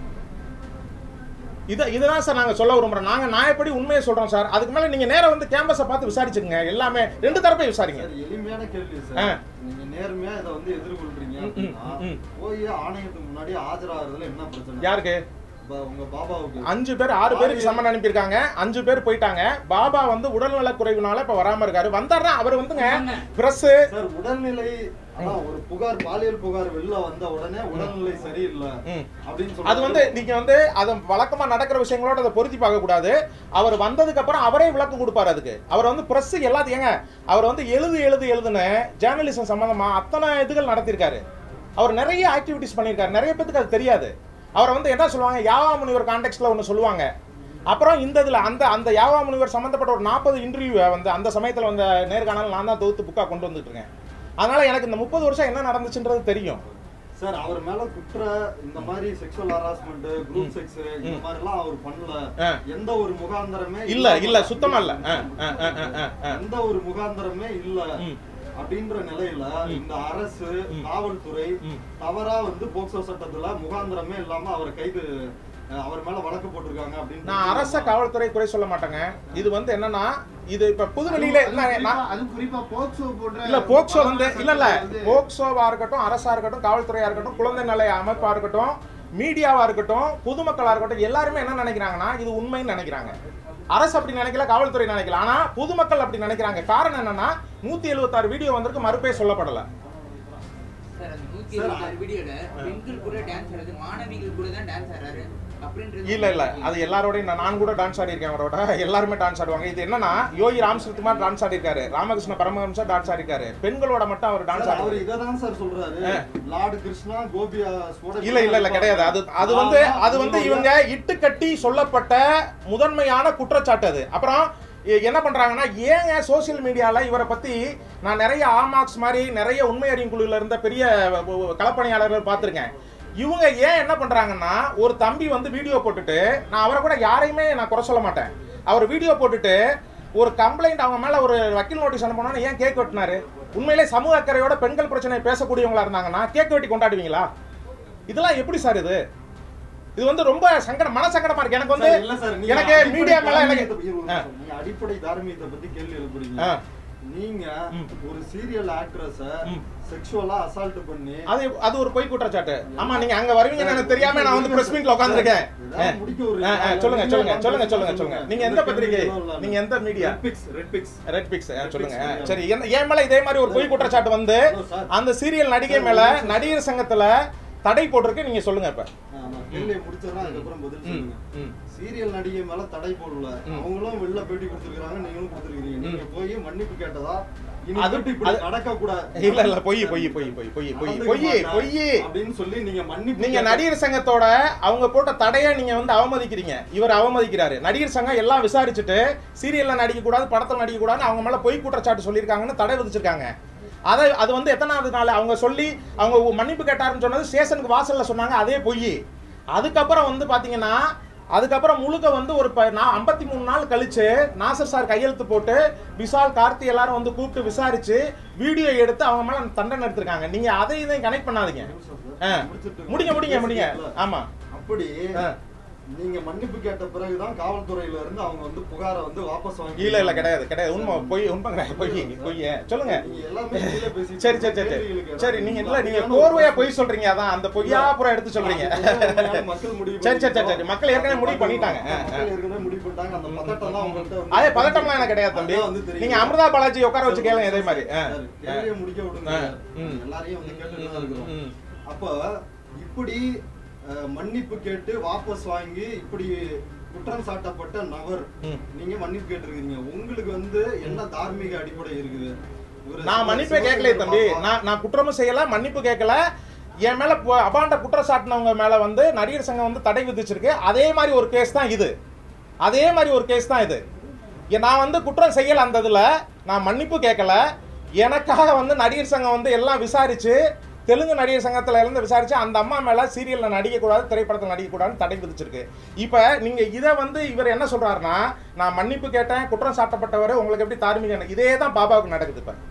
இது இதுதான் சார் நாங்க சொல்ல விரும்புறோம் நாங்க நான் எப்படி உண்மையை சொல்றோம் சார் அதுக்கு மேல நீங்க நேரா வந்து கேம்பஸை பார்த்து விசாரிச்சுங்க எல்லாமே ரெண்டு தரப்பையும் விசாரிங்க சார், எளிமையான கேள்வி ஆ. சார் நீங்க நேர்மையா இதை வந்து எதிர்கொள்றீங்க ம், ம், அப்படின்னா ம். போய் ஆணையத்துக்கு முன்னாடி ஆஜராகிறதுல என்ன பிரச்சனை யாருக்கு ப- உங்க பாபாவுக்கு அஞ்சு பேர் ஆறு பேருக்கு சம்மன் அனுப்பியிருக்காங்க அஞ்சு பேர் போயிட்டாங்க பாபா வந்து உடல்நல குறைவுனால இப்ப வராம இருக்காரு வந்தாருன்னா அவர் வந்துங்க பிரஸ் சார் உடல்நிலை அதான் ஒரு புகார் பாலியல் புகார் வெளில வந்த உடனே உடல்நிலை சரியில்லை அப்படின்னு அது வந்து நீங்க வந்து அது வழக்கமா நடக்கிற விஷயங்களோட அதை பொருத்தி பார்க்க கூடாது அவர் வந்ததுக்கு அப்புறம் அவரே விளக்கம் கொடுப்பாரு அதுக்கு அவர் வந்து பிரஸ் எல்லாத்தையும் ஏங்க அவர் வந்து எழுது எழுது எழுதுன்னு ஜேர்னலிசம் சம்பந்தமா அத்தனை இதுகள் நடத்தியிருக்காரு அவர் நிறைய ஆக்டிவிட்டிஸ் பண்ணியிருக்காரு நிறைய பேத்துக்கு அது தெரியாது அவரை வந்து என்ன சொல்லுவாங்க யாவா முனிவர் கான்டெக்ட்ல ஒன்று சொல்லுவாங்க அப்புறம் இந்த இதுல அந்த அந்த யாவா முனிவர் சம்பந்தப்பட்ட ஒரு நாற்பது இன்டர்வியூ வந்து அந்த சமயத்துல வந்த நேர்காணல் நான் தான் தொகுத்து புக்கா கொண்டு வந்துட்டு இருக்கேன் அதனால எனக்கு இந்த முப்பது வருஷம் என்ன நடந்துச்சுன்றது தெரியும் சார் அவர் மேல குற்ற இந்த மாதிரி செக்ஷுவல் ஹராஸ்மெண்ட் குரூப் செக்ஸ் இந்த மாதிரி எல்லாம் அவர் பண்ணல ஆ. எந்த ஒரு முகாந்தரமே இல்ல இல்லாம- இல்ல சுத்தமா இல்ல ஆ, ஆ, ஆ, ஆ, ஆ, ஆ. எந்த ஒரு முகாந்தரமே இல்ல ம். அப்படின்ற நிலையில இந்த அரசு ம். காவல்துறை ம். தவறா வந்து போக்சோ சட்டத்துல முகாந்திரமே இல்லாம அவர் கைது அஹ், அவர் மேல வழக்கு போட்டிருக்காங்க அப்படின்னு நான் அரச காவல்துறை குறை சொல்ல மாட்டேங்க இது வந்து என்னன்னா இது இப்ப புதுவெளியில அதுவும் நான் குறிப்பா- அதுவும் குறிப்பா போக்சோ போன்ற இல்ல போக்சோ வந்து இல்ல இல்ல வந்து போக்சோவா இருக்கட்டும் அரசா இருக்கட்டும் காவல்துறையா இருக்கட்டும் குழந்தை நல அமைப்பா இருக்கட்டும் மீடியாவா இருக்கட்டும் பொதுமக்களா இருக்கட்டும் எல்லாருமே என்ன நினைக்கிறாங்கன்னா இது உண்மைன்னு நினைக்கிறாங்க அரசு அப்படி நினைக்கல காவல்துறை நினைக்கல ஆனா பொதுமக்கள் அப்படி நினைக்கிறாங்க காரணம் என்னன்னா நூத்தி எழுபத்தாறு வீடியோ வந்திருக்கு மறுப்பே சொல்லப்படல சார் அந்த நூத்தி சார், எழுபத்தாறு வீடியோல பெண்கள் கூட டான்ஸ் ஆடுறது மாணவிகள் கூட தான் டான்ஸ் ஆடுறாரு அப்படின்றது இல்ல இல்ல அது எல்லாரோடையும் நான் நான் கூட டான்ஸ் ஆடி இருக்கேன் அவரோட எல்லாருமே டான்ஸ் ஆடுவாங்க இது என்னன்னா யோகி ராம் சுத்குமார் டான்ஸ் ஆடி இருக்காரு ராமகிருஷ்ண பரமஹம்சா டான்ஸ் ஆடி இருக்காரு பெண்களோட மட்டும் அவர் டான்ஸ் சார், அவர் ஆடுறாரு இததான் சார் சொல்றாரு லார்டு கிருஷ்ணா கோபியா இல்ல இல்ல இல்ல கிடையாது அது அது வந்து அது வந்து இவங்க இட்டு கட்டி சொல்லப்பட்ட முதன்மையான குற்றச்சாட்டு அது அப்புறம் எ- என்ன பண்றாங்கன்னா ஏங்க சோஷியல் மீடியால இவரை பத்தி நான் நிறைய ஆமாக்ஸ் மாதிரி நிறைய உண்மை அறியும் குழுல இருந்த பெரிய ஒ- ஒ- களப்பணியாளர்கள் பார்த்திருக்கேன் இவங்க ஏன் என்ன பண்றாங்கன்னா ஒரு தம்பி வந்து வீடியோ போட்டுட்டு நான் அவரை கூட யாரையுமே நான் குறை சொல்ல மாட்டேன் அவர் வீடியோ போட்டுட்டு ஒரு கம்ப்ளைண்ட் அவங்க மேல ஒரு வக்கீல் நோட்டீஸ் அனுப்பணும்னு ஏன் கேக் வெட்டினாரு உண்மையிலே சமூக அக்கறையோட பெண்கள் பிரச்சனை பேசக்கூடியவங்களா இருந்தாங்கன்னா கேக் வெட்டி கொண்டாடுவீங்களா இதெல்லாம் எப்படி சார் இது இது வந்து ரொம்ப சங்கடம் மன சங்கடமா இருக்கு எனக்கு வந்து சார், இல்ல சார், நீங்க எனக்கு அடிப்படை மீடியா மேல எனக்கு தார்மீகத்தை பத்தி ஒரு ஆ. நிமிஷம். நீங்க அடிப்படை தார்மீகத்தை பத்தி கேள்வி எழுப்புறீங்க ஆ. நீங்க ம். ஒரு சீரியல் ஆக்ட்ரஸ ம். செக்ஷுவலா அசால்ட் பண்ணி அது அது ஒரு பொய் குற்றச்சாட்டு ஆமா நீங்க அங்க வருவீங்கன்னு எனக்கு தெரியாம நான் வந்து பிரஸ் மீட்ல உட்கார்ந்திருக்கேன் ஏதாவது முடிக்க ஒரு- ஆ, ஆ, சொல்லுங்க சொல்லுங்க சொல்லுங்க சொல்லுங்க சொல்லுங்க நீங்க எந்த பத்திரிகை நீங்க எந்த media Red Pix Red Pix Red Pix சொல்லுங்க ஆ, Redpix, சரி என்ன- என் மேல இதே மாதிரி ஒரு பொய் குற்றச்சாட்டு வந்து Hello, sir. அந்த சீரியல் நடிகை Sir, மேல ஒரு நிமிஷம். நடிகர் சங்கத்துல தடை போட்டிருக்கு நீங்க சொல்லுங்க இப்ப நான் கேள்வியை முடிச்சிடறேன் அதுக்கப்புறம் பதில் ம், சொல்லுங்க ம். சீரியல் நடிகை மேல தடை போடல ம். அவங்களும் வெளில பேட்டி கொடுத்துருக்காங்க நீங்களும் கொடுத்துருக்கீங்க நீங்க போய் மன்னிப்பு கேட்டதா அது- இனிமேட்டு இப்படி அது- நடக்க கூடாது இல்ல இல்ல பொய் பொய் பொய் பொய் பொய் பொய் பொய் பொய் அப்படின்னு சொல்லி நீங்க மன்னிப்பு நீங்க கேட்ட- நடிகர் சங்கத்தோட அவங்க போட்ட தடைய நீங்க வந்து அவமதிக்கிறீங்க இவர் அவமதிக்கிறாரு நடிகர் சங்கம் எல்லாம் விசாரிச்சுட்டு சீரியல்ல நடிக்க கூடாது படத்துல நடிக்க கூடாதுன்னு அவங்க மேல பொய் குற்றச்சாட்டு சொல்லியிருக்காங்கன்னு தடை விதிச்சிருக்காங்க அதை அது வந்து எத்தனாவது நாள் அவங்க சொல்லி அவங்க ஒ- மன்னிப்பு கேட்டாருன்னு சொன்னது ஸ்டேஷனுக்கு வாசல்ல சொன்னாங்க அதே பொய் அதுக்கப்புறம் வந்து பாத்தீங்கன்னா அதுக்கப்புறம் முழுக்க வந்து ஒரு ப- நான் ஐம்பத்தி மூணு நாள் கழிச்சு நாசர் சார் கையெழுத்து போட்டு விஷால் கார்த்தி எல்லாரும் வந்து கூப்பிட்டு விசாரிச்சு வீடியோ எடுத்து அவங்க மேல தண்டனை எடுத்திருக்காங்க நீங்க அதை இதையும் கனெக்ட் பண்ணாதீங்க ஆ. முடிச்சிட்டு முடிங்க முடிங்க முடிங்க ஆமா அப்படி ஆ. நீங்க மன்னிப்பு கேட்ட பிறகுதான் காவல்துறையில இருந்து அவங்க வந்து புகாரை வந்து வாபஸ் வாங்கி இல்ல இல்ல கிடையாது கிடையாது உண்மை பொய் உண்மை கிடையாது பொய் பொய் சொல்லுங்க நீங்க எல்லாமே கீழே பேசிட்டு சரி சரி சரி சரி கேள்விகளுக்கு சரி நீங்க இல்ல ஏதாவது நீங்க உண்மையான கோர்வையா ஒரு பொய் சொல்றீங்க அதான் அந்த பொய்யா அப்புறம் எடுத்து சொல்றீங்க அது உண்மையான மக்கள் முடிவு சரி, சரி, சரி, பண்ணிட்டோம். சரி. மக்கள் ஏற்கனவே முடிவு பண்ணிட்டாங்க. ஆ, ஆ. மக்கள் ஏற்கனவே முடிவு பண்ணிட்டாங்க அந்த பதட்டம் தான் உங்கள்ட்ட வந்து அதே பதட்டம்லாம் எனக்கு கிடையாது தம்பி அதான் வந்து தெரியும். நீங்க அமிர்தா பாலாஜி உட்கார வச்சு கேளுங்க இதே மாதிரி ஆ, சார், ஆ. கேள்வியை முடிக்க விடுங்க ஆ, ம். எல்லாரையும் வந்து கேட்டுட்டு தான் இருக்கிறோம் ம். அப்ப இப்படி அஹ், மன்னிப்பு கேட்டு வாபஸ் வாங்கி இப்படி குற்றம் சாட்டப்பட்ட நபர் ம். நீங்க மன்னிப்பு கேட்டிருக்கீங்க உங்களுக்கு வந்து என்ன தார்மீக அடிப்படை இருக்குது இவரு நான் மன்னிப்பே கேட்கல தம்பி பாப்பா- நான் நான் குற்றமும் செய்யல மன்னிப்பு கேட்கல என் மேல பு- அபாண்ட குற்றம் சாட்டினவங்க மேல வந்து நடிகர் சங்கம் வந்து தடை விதிச்சிருக்கு அதே மாதிரி ஒரு கேஸ் தான் இது அதே மாதிரி ஒரு கேஸ் தான் இது ஏ, நான் வந்து குற்றம் செய்யல அந்த இதுல நான் மன்னிப்பு கேட்கல எனக்காக வந்து நடிகர் சங்கம் வந்து எல்லாம் விசாரிச்சு தெலுங்கு நடிகர் சங்கத்துல இருந்து விசாரிச்சு அந்த அம்மா மேல சீரியல்ல நடிக்க கூடாது திரைப்படத்தில் நடிக்க கூடாதுன்னு தடை விதிச்சிருக்கு இப்ப நீங்க இதை வந்து இவர் என்ன சொல்றாருன்னா நான் மன்னிப்பு கேட்டேன் குற்றம் சாட்டப்பட்டவர் உங்களுக்கு எப்படி தார்மீக இதே தான் பாபாவுக்கு நடக்குது இப்ப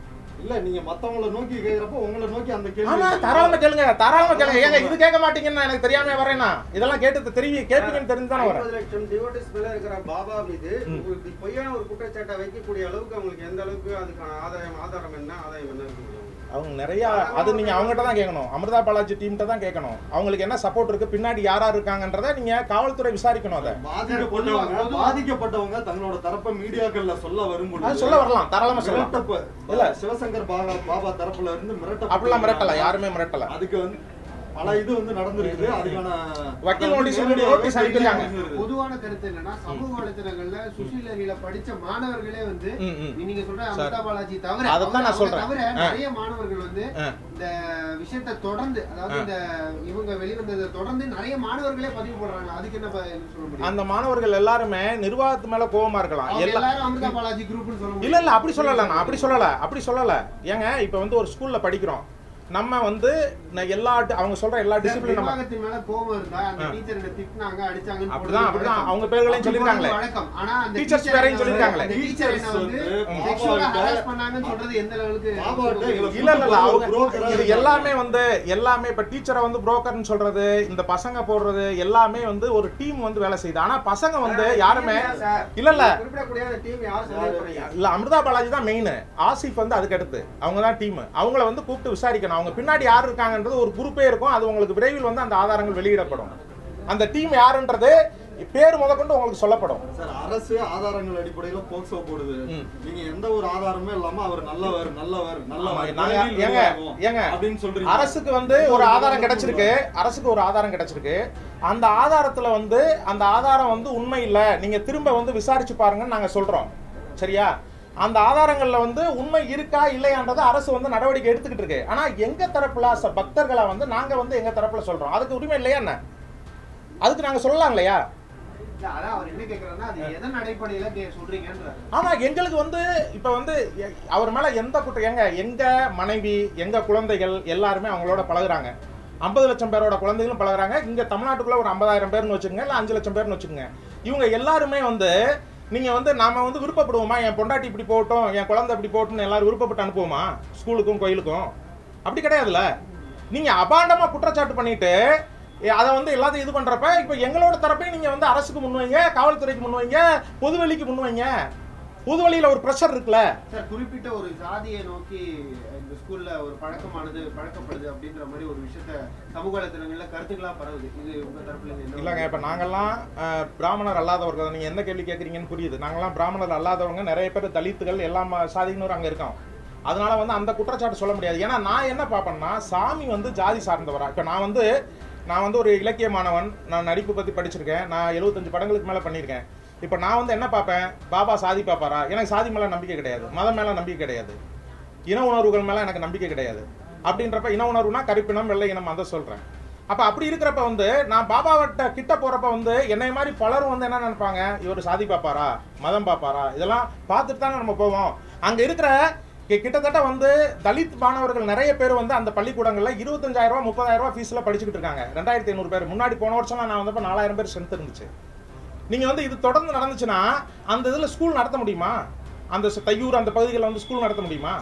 இல்ல நீங்க மத்தவங்கள நோக்கி கேக்குறப்ப உங்களை நோக்கி அந்த ஆமா கேள்வி தாராளமா கேளுங்க தாராளமா கேளுங்க ஏங்க இது கேட்க மாட்டீங்கன்னு எனக்கு தெரியாம வரேனா இதெல்லாம் கேட்டு தெரிவி கேட்பீங்கன்னு தெரிஞ்சு தானே வரேன் ஐம்பது லட்சம் டிவோட்டிஸ் மேல இருக்கிற பாபா மீது ம். உங்களுக்கு பொய்யான ஒரு குற்றச்சாட்டை வைக்கக்கூடிய அளவுக்கு அவங்களுக்கு எந்த அளவுக்கு அதுக்கான ஆதாயம் ஆதாரம் என்ன ஆதாயம் என்ன இருக்கு முடியும் அவங்க நிறைய அது நீங்க அவங்ககிட்ட தான் கேட்கணும் அமிர்தா பாலாஜி டீம்கிட்ட தான் கேட்கணும் அவங்களுக்கு என்ன சப்போர்ட் இருக்கு பின்னாடி யாரா இருக்காங்கன்றத நீங்க காவல்துறை விசாரிக்கணும் அதை பாதிக்கப்பட்டவங்க பொதுவா- பாதிக்கப்பட்டவங்க தங்களோட தரப்பை மீடியாக்கள்ல சொல்ல அது வரும்பொழுது சொல்ல வரலாம் தாராளமா சொல்லலாம் மிரட்டப்ப இல்ல. இல்ல சிவசங்கர் பாபா பாபா தரப்புல இருந்து மிரட்ட அப்படிலாம் மிரட்டல யாருமே மிரட்டல அதுக்கு வந்து பல இது வந்து நடந்திருக்குது அதுக்கான வக்கீல் notice வந்து நேரடியாகவே notice அனுப்பியிருக்காங்க. தெரிஞ்சிருக்குது. பொதுவான கருத்து என்னன்னா சமூக வலைத்தளங்கள்ல சுசீலரியில படிச்ச மாணவர்களே வந்து ம், ம். நீங்க சொல்ற சார். அமிதா பாலாஜி தவிர அதைத்தான் அவங்க- நான் அவங்க சொல்றேன். தவிர ஆ. நிறைய மாணவர்கள் வந்து ஆ. இந்த விஷயத்தை தொடர்ந்து அதாவது இந்த இவங்க வெளிவந்ததை தொடர்ந்து நிறைய மாணவர்களே பதிவு போடுறாங்க அதுக்கு என்ன ப- என்ன சொல்ல முடியும் அந்த மாணவர்கள் எல்லாருமே நிர்வாகத்து மேல கோவமா இருக்கலாம் அவங்க எல்லா எல்லாரும் அமிர்தா பாலாஜி குரூப்னு சொல்ல முடியும் இல்ல இல்ல அப்படி சொல்லல நான் அப்படி சொல்லல அப்படி சொல்லல ஏங்க இப்ப வந்து ஒரு ஸ்கூல்ல படிக்கிறோம் நம்ம வந்து நான் எல்லா அவங்க சொல்ற எல்லா டிசிப்ளின் நம்ம நிர்வாகத்தின் மேல கோபம் இருந்தா அந்த ஆ. டீச்சர் என்ன திட்டினாங்க அடிச்சாங்கன்னு அப்படிதான், போடுறது அப்படிதான். வழக்கம். அவங்க பேர்களையும் அப்படி சொல்லிருக்காங்களே. போடுறது வழக்கம் ஆனா அந்த Teachers teacher பேரையும் என்ன சொல்லிருக்காங்களே. அந்த teacher என்ன வந்து Teachers வந்து sexual ஆ பாபாட்ட- harass பண்ணாங்கன்னு சொல்றது எந்த லெவலுக்கு பாபாட்ட எங்களை இல்ல இல்ல இல்ல அவங்க broker ஆ இது இருக்காங்க. எல்லாமே வந்து எல்லாமே இப்ப டீச்சரை வந்து புரோக்கர்னு சொல்றது இந்த பசங்க போடுறது எல்லாமே வந்து ஒரு டீம் வந்து வேலை செய்யுது ஆனா பசங்க வந்து யாருமே இல்ல இல்ல குறிப்பிடக்கூடிய அந்த டீம் யார் சந்தேகப்படுறீங்க இல்ல அமிர்தா பாலாஜி தான் மெயின் ஆசிஃப் வந்து அதுக்கு அடுத்து அவங்க தான் டீம் அவங்கள வந்து கூப்பிட்டு விசாரிக்கணும் அவங்க பின்னாடி யார் இருக்காங்கன்றது ஒரு குரூப்பே இருக்கும் அது உங்களுக்கு விரைவில் வந்து அந்த ஆதாரங்கள் வெளியிடப்படும் அந்த டீம் யாருன்றது பேர் முதற்கொண்டு உங்களுக்கு சொல்லப்படும் சார் அரசு ஆதாரங்கள் அடிப்படையில போக்சோ போடுது ம். நீங்க எந்த ஒரு ஆதாரமே இல்லாம அவர் நல்லவர் நல்லவர் நல்லவர் ஆமா, நாங்க- விரைவில் ஏங்க, வெளியாகும் ஏங்க, அப்படின்னு சொல்றீங்க அரசுக்கு வந்து ஒரு ஆதாரம் கிடைச்சிருக்கு அரசுக்கு ஒரு ஆதாரம் கிடைச்சிருக்கு அந்த ஆதாரத்துல வந்து அந்த ஆதாரம் வந்து உண்மை இல்ல நீங்க திரும்ப வந்து விசாரிச்சு பாருங்கன்னு நாங்க சொல்றோம் சரியா அந்த ஆதாரங்கள்ல வந்து உண்மை இருக்கா இல்லையான்றதை அரசு வந்து நடவடிக்கை எடுத்துக்கிட்டு இருக்கு ஆனா எங்க தரப்புல ச- பக்தர்களா வந்து நாங்க வந்து எங்க தரப்புல சொல்றோம் அதுக்கு உரிமை இல்லையா என்ன அதுக்கு நாங்க சொல்லலாம் இல்லையா இல்ல, அதான் அவர் என்ன கேக்குறாருன்னா அது எதன் அடிப்படையில கே- சொல்றீங்கன்ற ஆனா எங்களுக்கு வந்து இப்ப வந்து எ- அவர் மேல எந்த குற்றம் எங்க எங்க மனைவி எங்க குழந்தைகள் எல்லாருமே அவங்களோட பழகுறாங்க ஐம்பது லட்சம் பேரோட குழந்தைகளும் பழகுறாங்க இங்க தமிழ்நாட்டுக்குள்ள ஒரு ஐம்பதாயிரம் பேர்னு வச்சுக்கோங்க இல்ல அஞ்சு லட்சம் பேர்னு வச்சுக்கோங்க இவங்க எல்லாருமே வந்து நீங்க வந்து நாம வந்து விருப்பப்படுவோமா என் பொண்டாட்டி இப்படி போகட்டும் என் குழந்தை இப்படி போகட்டும்னு எல்லாரும் விருப்பப்பட்டு அனுப்புவோமா ஸ்கூலுக்கும் கோயிலுக்கும் அப்படி கிடையாதுல்ல நீங்க அபாண்டமா குற்றச்சாட்டு பண்ணிட்டு எ, அதை வந்து எல்லாத்தையும் இது பண்றப்ப இப்ப எங்களோட தரப்பையும் நீங்க வந்து அரசுக்கு முன்வைங்க காவல்துறைக்கு முன்வைங்க பொதுவெளிக்கு முன்வைங்க பொதுவெளியில ஒரு ப்ரெஷர் இருக்குல்ல சார் குறிப்பிட்ட ஒரு சாதியை நோக்கி இந்த ஸ்கூல்ல ஒரு பழக்கமானது பழக்கப்படுது அப்படின்ற மாதிரி ஒரு விஷயத்த சமூக வலைத்தளங்கள்ல கருத்துக்களா பரவுது இது உங்க தரப்புல இருந்து என்ன இல்லைங்க இப்போ நாங்கெல்லாம் அஹ், பிராமணர் அல்லாதவர்கள் நீங்கள் எந்த கேள்வி கேட்குறீங்கன்னு புரியுது நாங்கெல்லாம் பிராமணர் அல்லாதவங்க நிறைய பேர் தலித்துகள் எல்லா ம- சாதியினரும் அங்கே இருக்கோம் அதனால வந்து அந்த குற்றச்சாட்டு சொல்ல முடியாது ஏன்னா நான் என்ன பார்ப்பேன்னா சாமி வந்து ஜாதி சார்ந்தவரா இப்போ நான் வந்து நான் வந்து ஒரு இலக்கிய மாணவன் நான் நடிப்பு பற்றி படிச்சிருக்கேன் நான் எழுபத்தஞ்சு படங்களுக்கு மேலே பண்ணியிருக்கேன் இப்போ நான் வந்து என்ன பார்ப்பேன் பாபா சாதி பார்ப்பாரா எனக்கு சாதி மேலே நம்பிக்கை கிடையாது மதம் மேலே நம்பிக்கை கிடையாது இன உணர்வுகள் மேலே எனக்கு நம்பிக்கை கிடையாது அப்படின்றப்ப இன உணர்வுனா கருப்பினம் வெள்ளை இனம் அதை சொல்கிறேன் அப்போ அப்படி இருக்கிறப்ப வந்து நான் பாபாவட்ட கிட்ட போகிறப்ப வந்து என்னை மாதிரி பலரும் வந்து என்ன நினைப்பாங்க இவர் சாதி பார்ப்பாரா மதம் பார்ப்பாரா இதெல்லாம் பார்த்துட்டு தானே நம்ம போவோம் அங்கே இருக்கிற கி- கிட்டத்தட்ட வந்து தலித் மாணவர்கள் நிறைய பேர் வந்து அந்த பள்ளிக்கூடங்களில் இருபத்தஞ்சாயிரம் ரூபா முப்பதாயிரம் ரூபா ஃபீஸில் படிச்சுக்கிட்டு இருக்காங்க ரெண்டாயிரத்தி ஐநூறு பேர் முன்னாடி போன வருஷம்லாம் நான் வந்தப்போ நாலாயிரம் பேர் ஸ்ட்ரென்த் இருந்துச்சு நீங்கள் வந்து இது தொடர்ந்து நடந்துச்சுன்னா அந்த இதில் ஸ்கூல் நடத்த முடியுமா அந்த ச- தையூர் அந்த பகுதிகளில் வந்து ஸ்கூல் நடத்த முடியுமா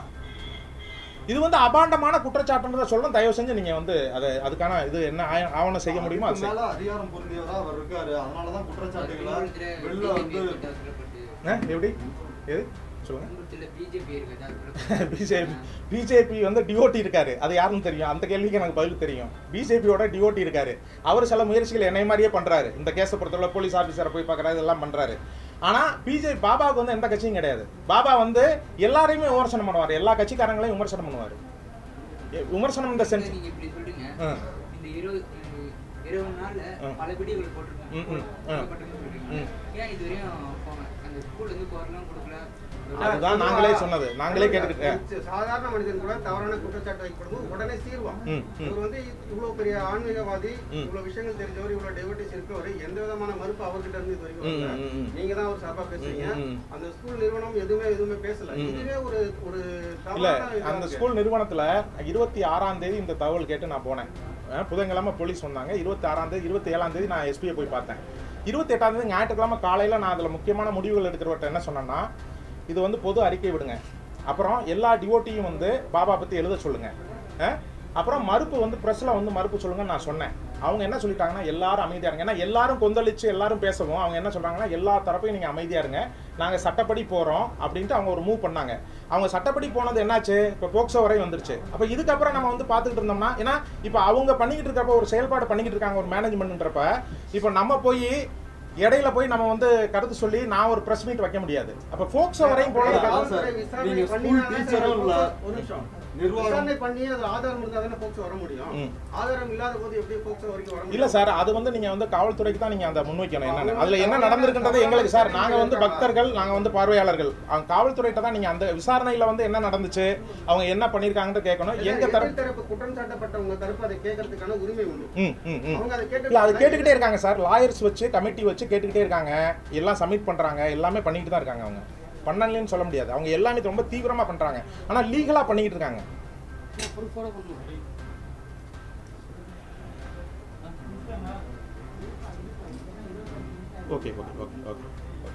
இது வந்து அபாண்டமான குற்றச்சாட்டுன்றதை சொல்லணும் தயவு செஞ்சு நீங்க வந்து அதை அதுக்கான இது என்ன ஆய- ஆவணம் செய்ய முடியுமோ அது அதுக்கு செய்யுங்க. மேல அதிகாரம் பொருந்தியவரா அவர் இருக்காரு அதனாலதான் குற்றச்சாட்டுகளை வெளில வந்து ஆ, எப்படி எது சொல்லுங்க பிஜேபி இருக்கு பிஜேபி பிஜேபி வந்து டிஓடி இருக்காரு அது யாருன்னு தெரியும் அந்த கேள்விக்கு எனக்கு பதில் தெரியும் பிஜேபியோட டிஓடி இருக்காரு அவர் சில முயற்சிகள் என்னை மாதிரியே பண்றாரு இந்த கேஸை பொறுத்தவரை போலீஸ் ஆஃபீஸரை போய் பார்க்கறாரு இதெல்லாம் பண்றாரு ஆனா பிஜேபி பாபாவுக்கு வந்து எந்த கட்சியும் கிடையாது பாபா வந்து எல்லாரையுமே விமர்சனம் பண்ணுவார் எல்லா கட்சிக்காரங்களையும் விமர்சனம் பண்ணுவார் விமர்சனம் இந்த சென்ஸ் நீங்க இப்படி சொல்றீங்க ஆ. இந்த இருபது ம், இருபது நாள்ல ஆ. பல வீடியோகள் ம், போட்டிருக்காங்க ம், ஆ. போட்டிருக்காங்கன்னு சொல்றீங்க ம். ஏன் இது வரையும் போங்க அந்த ஸ்கூல்ல இருந்து போறலாம் கொடுக்கல அதுதான் நாங்களே சொன்னது நாங்களே கேட்டுக்கிட்டு சாதாரண மனிதன் கூட தவறான குற்றச்சாட்டு வைக்கப்படும்போது உடனே சீர்வான் ம், ம். இவர் வந்து இவ்வளவு பெரிய ஆன்மீகவாதி ம். இவ்வளவு விஷயங்கள் தெரிஞ்சவர் இவ்வளவு டெவட்டிஸ் இருக்கவர் எந்த விதமான மறுப்பு அவர்கிட்ட இருந்து இது வரைக்கும் ம், வரல. ம், ம். நீங்க தான் ஒரு சார்பா பேசுறீங்க ம், ம். அந்த ஸ்கூல் நிறுவனம் எதுவுமே எதுவுமே பேசல ம். இதுவே ஒரு ஒரு இல்ல தவறான இதா அந்த இருக்கு. ஸ்கூல் நிறுவனத்துல இருபத்தி ஆறாம் தேதி இந்த தகவல் கேட்டு நான் போனேன் அஹ் புதன்கிழமை போலீஸ் வந்தாங்க இருபத்தி ஆறாம் தேதி இருபத்தி ஏழாம் தேதி நான் எஸ்பியை போய் பார்த்தேன் இருபத்தி எட்டாம் தேதி ஞாயிற்றுக்கிழமை காலையில நான் அதுல முக்கியமான முடிவுகள் எடுக்கிறவர்கிட்ட என்ன சொன்னேன்னா இது வந்து பொது அறிக்கை விடுங்க அப்புறம் எல்லா டிஓட்டியும் வந்து பாபா பற்றி எழுத சொல்லுங்க அஹ்? அப்புறம் மறுப்பு வந்து ப்ரெஸ்ஸில் வந்து மறுப்பு சொல்லுங்கன்னு நான் சொன்னேன் அவங்க என்ன சொல்லிட்டாங்கன்னா எல்லாரும் அமைதியா இருங்க ஏன்னா எல்லாரும் கொந்தளிச்சு எல்லாரும் பேசவும் அவங்க என்ன சொல்றாங்கன்னா எல்லா தரப்பையும் நீங்க அமைதியா இருங்க நாங்க சட்டப்படி போறோம் அப்படின்ட்டு அவங்க ஒரு மூவ் பண்ணாங்க அவங்க சட்டப்படி போனது என்னாச்சு இப்போ போக்சோ வரை வந்துருச்சு அப்போ இதுக்கப்புறம் நம்ம வந்து பார்த்துக்கிட்டு இருந்தோம்னா ஏன்னா இப்போ அவங்க பண்ணிக்கிட்டு இருக்கப்ப ஒரு செயல்பாடு பண்ணிக்கிட்டு இருக்காங்க ஒரு மேனேஜ்மெண்ட்ன்றப்ப இப்போ நம்ம போய் இடையில போய் நம்ம வந்து கருத்து சொல்லி நான் ஒரு பிரஸ் மீட் வைக்க முடியாது அப்போ போக்சோ வரையும் போனதுக்கு அதான் சார். நீங்க ஸ்கூல் டீச்சரும் இல்ல. ஒரு நிமிஷம் நிர்வாகம் விசாரணை பண்ணி அது ஆதாரம் இருந்தா தானே போக்சோ வர முடியும் ம். ஆதாரம் இல்லாத போது எப்படி போக்சோ வரைக்கும் வர இல்ல முடியும் சார் அது வந்து நீங்க வந்து காவல்துறைக்கு தான் நீங்க அந்த முன்வைக்கணும் என்னன்னு அதுல என்ன நடந்திருக்குன்றது எங்களுக்கு சார் நாங்க வந்து பக்தர்கள் நாங்க வந்து பார்வையாளர்கள் அவங்க காவல்துறையிட்ட தான் நீங்க அந்த விசாரணையில வந்து என்ன நடந்துச்சு அவங்க என்ன பண்ணிருக்காங்கன்னு கேட்கணும் எங்க தர எதிர் தரப்பு குற்றம் சாட்டப்பட்டவங்க தரப்பு அதை கேட்கறதுக்கான உரிமை உண்டு ம் ம் ம் அவங்க அதை இல்ல அது கேட்டு கேட்டுக்கிட்டே இருக்காங்க சார் லாயர்ஸ் வச்சு கமிட்டி வச்சு கேட்டுக்கிட்டே இருக்காங்க எல்லாம் சப்மிட் பண்றாங்க எல்லாமே பண்ணிக்கிட்டு தான் இருக்காங்க அவங்க பண்ணலன்னு சொல்ல முடியாது அவங்க எல்லாமே ரொம்ப தீவிரமா பண்றாங்க ஆனா லீகலா பண்ணிக்கிட்டு இருக்காங்க ஓகே ஓகே ஓகே ஓகே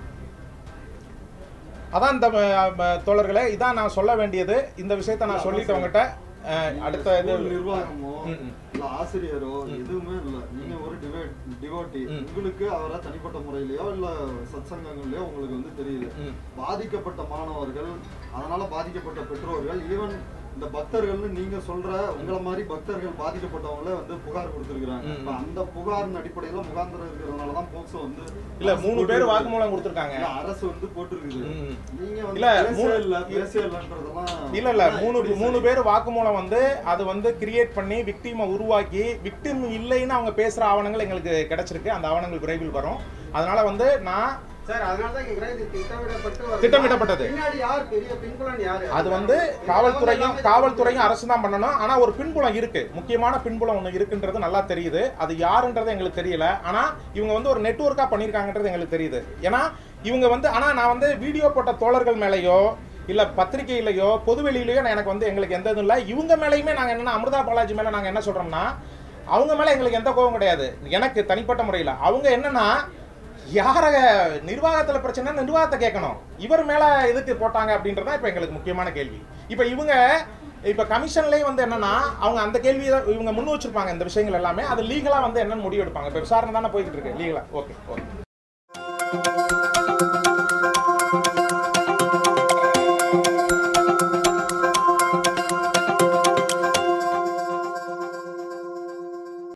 அதான் இந்த ம- ம- தோழர்களே இதான் நான் சொல்ல வேண்டியது இந்த விஷயத்த நான் சொல்லிட்டு உங்ககிட்ட அஹ், அடுத்த இது ஸ்கூல் நிர்வாகமோ ம், ம். இல்ல ஆசிரியரோ எதுவுமே இல்ல நீங்க ஒரு டிவோட்டி ம். உங்களுக்கு அவரை தனிப்பட்ட முறையிலயோ இல்ல சத்சங்கங்கள்லயோ உங்களுக்கு வந்து தெரியுது ம். பாதிக்கப்பட்ட மாணவர்கள் அதனால பாதிக்கப்பட்ட பெற்றோர்கள் ஈவன் இந்த பக்தர்கள்னு நீங்க சொல்ற உங்களை மாதிரி பக்தர்கள் பாதிக்கப்பட்டவங்கள வந்து புகார் கொடுத்திருக்காங்க ம். இப்ப அந்த புகாரின் அடிப்படையில முகாந்திரம் இருக்கிறதுனால தான் போக்சோ வந்து இல்ல அரசு மூணு பேர் போட்டிருக்கு. வாக்குமூலம் கொடுத்துருக்காங்க இல்ல, அரசு வந்து போட்டிருக்குது ம். நீங்க வந்து இல்ல, பேசவே மூணு- இல்ல பேசவே இல்லன்றதெல்லாம் இல்ல இல்ல ஆனா மூணு எப்படி மூணு சரி? பேர் வாக்குமூலம் வந்து அது வந்து கிரியேட் பண்ணி விக்டிமை உருவாக்கி விக்டிம் இல்லைன்னு அவங்க பேசுற ஆவணங்கள் எங்களுக்கு கிடைச்சிருக்கு அந்த ஆவணங்கள் விரைவில் வரும் அதனால வந்து நான் சார் அதனால தான் கேக்குறேன் இது திட்டமிடப்பட்டு வருதா? திட்டமிடப்பட்டது. பின்னாடி யார் பெரிய பின்புலன் யாரு அது வந்து காவல்துறையும் காவல்துறையும் அரசு தான் பண்ணணும் ஆனா ஒரு பின்புலம் இருக்கு முக்கியமான பின்புலம் ஒண்ணு இருக்குன்றது நல்லா தெரியுது அது யாருன்றது எங்களுக்கு தெரியல ஆனா இவங்க வந்து ஒரு நெட்வொர்க்கா பண்ணிருக்காங்கன்றது எங்களுக்கு தெரியுது ஏன்னா இவங்க வந்து ஆனா நான் வந்து வீடியோ போட்ட தோழர்கள் மேலேயோ இல்ல பத்திரிகையிலயோ பொதுவெளியிலயோ நான் எனக்கு வந்து எங்களுக்கு எந்த இதுவும் இல்லை இவங்க மேலேயுமே நாங்க என்னன்னா அமிர்தா பாலாஜி மேல நாங்க என்ன சொல்றோம்னா அவங்க மேல எங்களுக்கு எந்த கோபம் கிடையாது எனக்கு தனிப்பட்ட முறையில் அவங்க என்னன்னா யார நிர்வாகத்துல பிரச்சனை நிர்வாகத்தை கேட்கணும் இவர் மேல எதுக்கு போட்டாங்க அப்படின்றதா இப்ப எங்களுக்கு முக்கியமான கேள்வி இப்ப இவங்க இப்ப கமிஷன்லயே வந்து என்னன்னா அவங்க அந்த கேள்வியை தான் இவங்க முன் வச்சிருப்பாங்க இந்த விஷயங்கள் எல்லாமே அது லீகலா வந்து என்னன்னு முடிவு எடுப்பாங்க இப்ப விசாரணை தானே போய்கிட்டு இருக்கு லீகலா ஓகே ஓகே